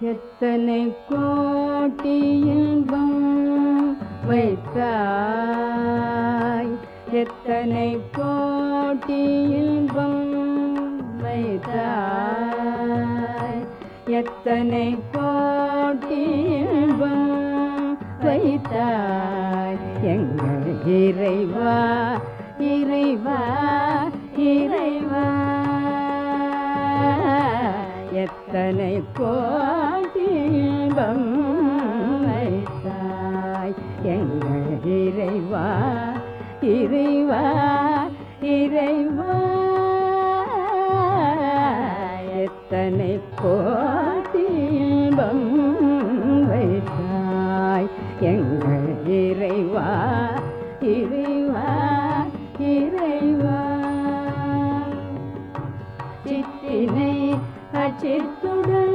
எத்தனை கோட்டி இன்பம் வைத்தாய் எத்தனை கோட்டி இன்பம் வைத்தாய் எத்தனை கோட்டி இன்பம் வைத்தாய் எங்கள் இறைவா இறைவா இறைவா எத்தனை கோடிபம் வைத்தாய் எங்கள் இறைவா இறைவா இறைவா எத்தனை கோடிபம் வைத்தாய் எங்கள் இறைவா இறைவா இறைவா சித்தினை அச்சித்துடன்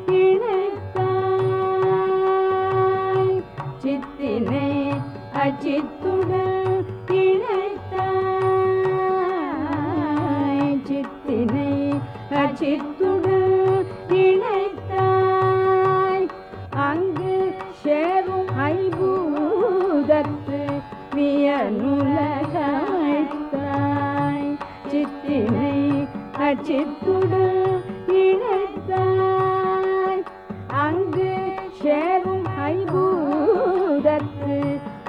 இணைத்தாய் சித்தினை அச்சித்துடன் இணைத்தாய் சித்தினை அச்சித்துடன் இணைத்தாய் அங்கு சேரும் ஐபூதத்து வியனுலகமைத்தாய் சித்தினை அச்சித்துடன் இணைத்தாய் அங்கு சேரும் ஐபூதத்து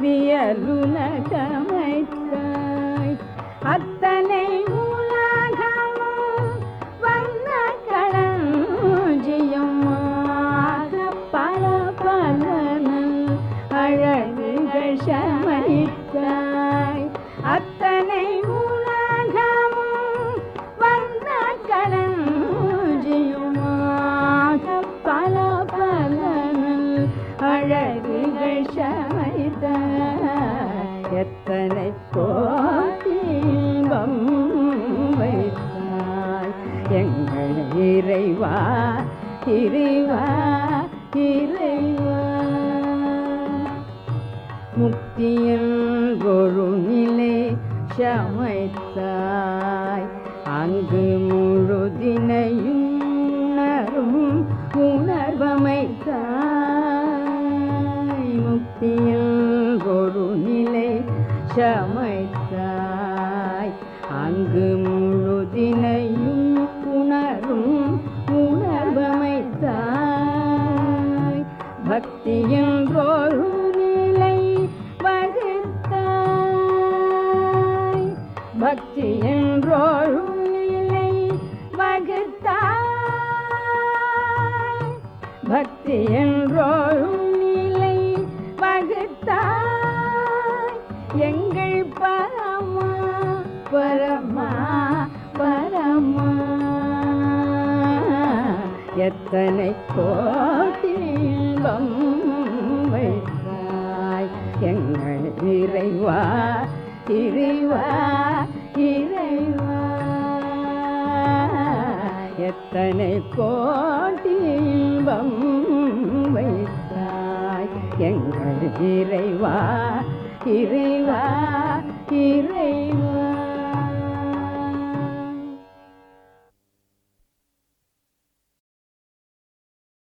வியலுலகமைத்தாய் அத்தனை உலகமும் வண்ண களஞ்சியமாக பல பலனல் அழகுகள் சமைத்தாய் அத்தனை உலகமும் வண்ண களஞ்சியமாக பல பலனல் அழகுகள் சமைத்தாய் எத்தனை கோதீபம் வைத்தாய் எங்கள் இறைவா இறைவா இறைவா முக்தியின் ஒரு நிலை சமைத்தாய் அங்கு முழுதினையும் உணரும் உணர்வமைத்தாய் முக்தியில் ஒரு நிலை சமைத்தாய் அங்கு முழுதினையும் உணரும் உணர்வமைத்தாய் பக்தி என்றொரு நிலை வகுத்தாய் பக்தி என்றொரு நிலை வகுத்தாய் பக்தி என்றொரு நிலை வகுத்தாய் எங்கள் பரமா பரமா பரமா எத்தனை கோட்டின்பம் வைத்தாய் எங்கள் இறைவா இறைவா இறைவா எத்தனை கோட்டின்பம் வைத்தாய் எங்கள் இறைவா இறைவா இறை